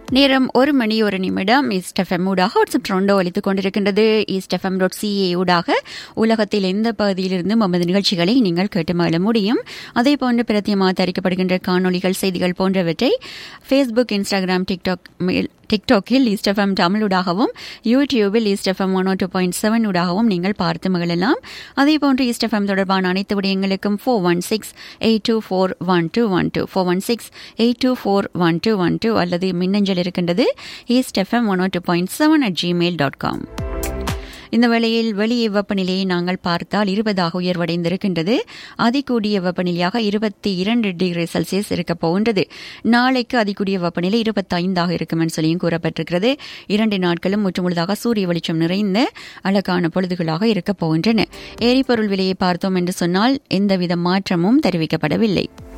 நேரம் ஒரு மணி ஒரு நிமிடம் ஈஸ்ட் எஃப்எம் ஊடாக வாட்ஸ்அப் ட்ரோண்டோ அளித்துக் கொண்டிருக்கின்றது ஈஸ்ட் எஃப்எம் டாட் சிஏ ஊடாக உலகத்தில் எந்த பகுதியிலிருந்து நமது நிகழ்ச்சிகளை நீங்கள் கேட்டு மகிழ முடியும் அதே போன்று பிரத்தியமாக தயாரிக்கப்படுகின்ற காணொலிகள் செய்திகள் போன்றவற்றை ஃபேஸ்புக் இன்ஸ்டாகிராம் டிக்டாக் மேல் டிக்டாக்கில் ஈஸ்ட் எஃப்எம் தமிழூடாகவும் யூடியூபில் east FM one two point seven ஊடாகவும் நீங்கள் பார்த்து மகிழலாம் அதே போன்று ஈஸ்ட் எஃப்எம் தொடர்பான அனைத்து விடயங்களுக்கும் four one six eight two four one two one two four one six eight two four one two one two அல்லது மின்னஞ்சல் இருக்கின்றது east FM one two point seven at Gmail dot com இந்த வேளையில் வெளியே வெப்பநிலையை நாங்கள் பார்த்தால் இருபதாக உயர்வடைந்திருக்கின்றது அதிகூடிய வெப்பநிலையாக இருபத்தி இரண்டு டிகிரி செல்சியஸ் இருக்க போகின்றது நாளைக்கு அதிகூடிய வெப்பநிலை இருபத்தைந்தாக இருக்கும் என்று சொல்லியும் கூறப்பட்டிருக்கிறது இரண்டு நாட்களும் முற்றுமுழுதாக சூரிய வெளிச்சம் நிறைந்த அழகான பொழுதுகளாக இருக்கப் போகின்றன எரிபொருள் விலையை பார்த்தோம் என்று சொன்னால் எந்தவித மாற்றமும் தெரிவிக்கப்படவில்லை